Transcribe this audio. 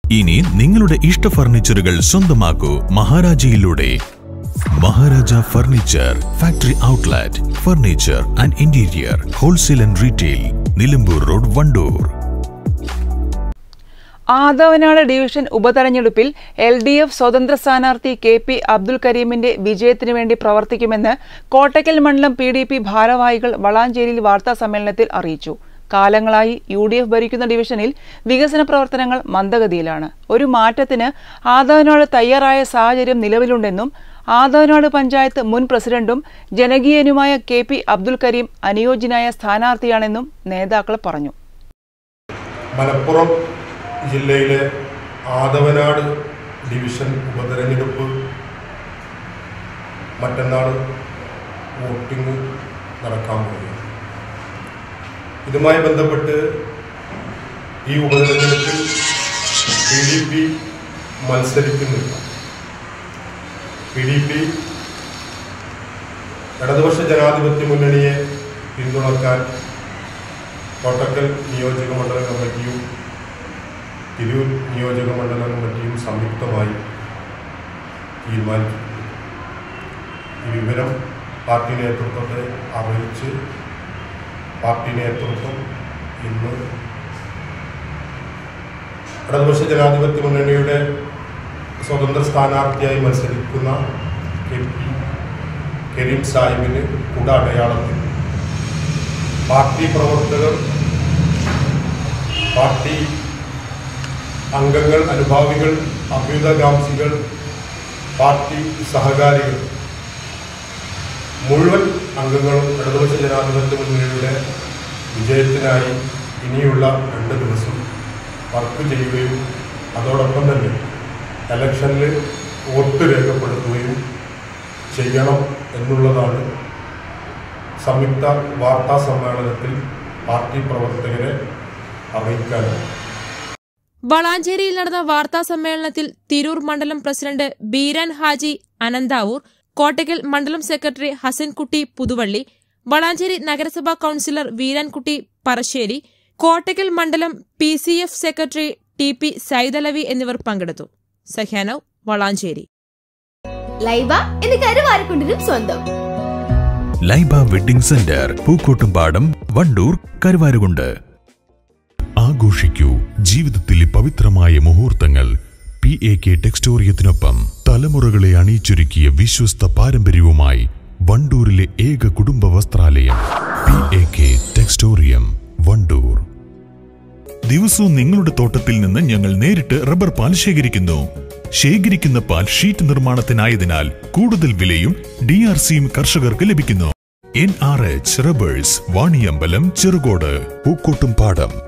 ഇനി നിങ്ങളുടെ ഇഷ്ട ഫർണിച്ചറുകൾ സ്വന്തമാക്കൂ മഹാരാജയിലൂടെ Maharaja furniture factory outlet furniture and interior wholesale and retail Nilambur road Wandoor Adavanad division ഉപതെരഞ്ഞെടുപ്പിൽ എൽ ഡി എഫ് സ്വതന്ത്ര സ്ഥാനാർത്ഥി കെ പി അബ്ദുൽ കരീമിന്റെ വിജയത്തിനു വേണ്ടി പ്രവർത്തിക്കുമെന്ന് കോട്ടയ്ക്കൽ മണ്ഡലം പി ഡി പി ഭാരവാഹികൾ വളാഞ്ചേരിയിൽ വാർത്താ സമ്മേളനത്തിൽ അറിയിച്ചു കാലങ്ങളായി യു ഡി എഫ് ഭരിക്കുന്ന ഡിവിഷനിൽ വികസന പ്രവർത്തനങ്ങൾ മന്ദഗതിയിലാണ് ഒരു മാറ്റത്തിന് ആദവനാട് തയ്യാറായ സാഹചര്യം നിലവിലുണ്ടെന്നും ആദവനാട് പഞ്ചായത്ത് മുൻ പ്രസിഡന്റും ജനകീയനുമായ കെ പി അബ്ദുൽ കരീം അനുയോജ്യനായ സ്ഥാനാർത്ഥിയാണെന്നും നേതാക്കൾ പറഞ്ഞു മലപ്പുറം ജില്ലയിലെ ആദവനാട് ഡിവിഷൻ ഉപതെരഞ്ഞെടുപ്പ് മറ്റന്നാൾ വോട്ടിംഗ് നടക്കാൻ പോകുന്നു ഇതുമായി ബന്ധപ്പെട്ട് ഈ ഉപതെരഞ്ഞെടുപ്പിൽ പി ഡി പി മത്സരിക്കുന്നില്ല പി ഡി പി ഇടതുപക്ഷ ജനാധിപത്യ മുന്നണിയെ പിന്തുണക്കാൻ കോട്ടക്കൽ നിയോജക മണ്ഡല കമ്മിറ്റിയും തിരൂർ നിയോജക മണ്ഡല കമ്മിറ്റിയും സംയുക്തമായി തീരുമാനിച്ചു ഈ വിവരം പാർട്ടി നേതൃത്വത്തെ അറിയിച്ച് പാർട്ടി നേതൃത്വം ഇന്ന് ഇടതുപക്ഷ ജനാധിപത്യ മുന്നണിയുടെ സ്വതന്ത്ര സ്ഥാനാർത്ഥിയായി മത്സരിക്കുന്ന കെ പി കരീം സാഹിബിന് കുട അടയാളത്തിൽ പാർട്ടി പ്രവർത്തകർ പാർട്ടി അംഗങ്ങൾ അനുഭാവികൾ അഭ്യുതകാംക്ഷികൾ പാർട്ടി സഹകാരികൾ മുഴുവൻ അംഗങ്ങളും ഇടതുപക്ഷ ജനാധിപത്യ മുന്നണിയുടെ വിജയത്തിനായി ഇനിയുള്ള രണ്ട് ദിവസം വർക്ക് ചെയ്യുകയും അതോടൊപ്പം തന്നെ ഇലക്ഷനിൽ വോട്ട് രേഖപ്പെടുത്തുകയും ചെയ്യണം എന്നുള്ളതാണ് സംയുക്ത വാർത്താ സമ്മേളനത്തിൽ പാർട്ടി പ്രവർത്തകരെ അറിയിക്കാനാണ് വളാഞ്ചേരിയിൽ നടന്ന വാർത്താ സമ്മേളനത്തിൽ തിരൂർ മണ്ഡലം പ്രസിഡന്റ് ബീരാൻ ഹാജി അനന്താവൂർ കോട്ടയ്ക്കൽ മണ്ഡലം സെക്രട്ടറി ഹസൻകുട്ടി പുതുവള്ളി വളാഞ്ചേരി നഗരസഭാ കൌൺസിലർ വീരാൻകുട്ടി പറശ്ശേരി കോട്ടയ്ക്കൽ മണ്ഡലം P C F secretary T P Saithalavi എന്നിവർ പങ്കെടുത്തു സഹ്യാനവ് വളാഞ്ചേരി ലൈബ എന്ന് കരുവാരക്കുണ്ടിനും സ്വന്തം ലൈബ വെഡിംഗ് സെന്റർ പൂക്കോട്ടുംപാടം വണ്ടൂർ കരുവാരുകുണ്ട് ആഘോഷിക്കൂ ജീവിതത്തിലെ പവിത്രമായ മുഹൂർത്തങ്ങൾ പി എ കെ ടെക്സ്റ്റോറിയത്തിനൊപ്പം തലമുറകളെ അണിയിച്ചൊരുക്കിയ വിശ്വസ്ത പാരമ്പര്യവുമായി വണ്ടൂരിലെ ഏക കുടുംബ വസ്ത്രാലയം P A K Textorium Wandoor ദിവസവും നിങ്ങളുടെ തോട്ടത്തിൽ നിന്ന് ഞങ്ങൾ നേരിട്ട് റബ്ബർ പാൽ ശേഖരിക്കുന്നു ശേഖരിക്കുന്ന പാൽ ഷീറ്റ് നിർമ്മാണത്തിനായതിനാൽ കൂടുതൽ വിലയും ഡി ആർ സിയും കർഷകർക്ക് ലഭിക്കുന്നു N R H rubbers Vaniyambalam Cherukode പൂക്കോട്ടും പാടം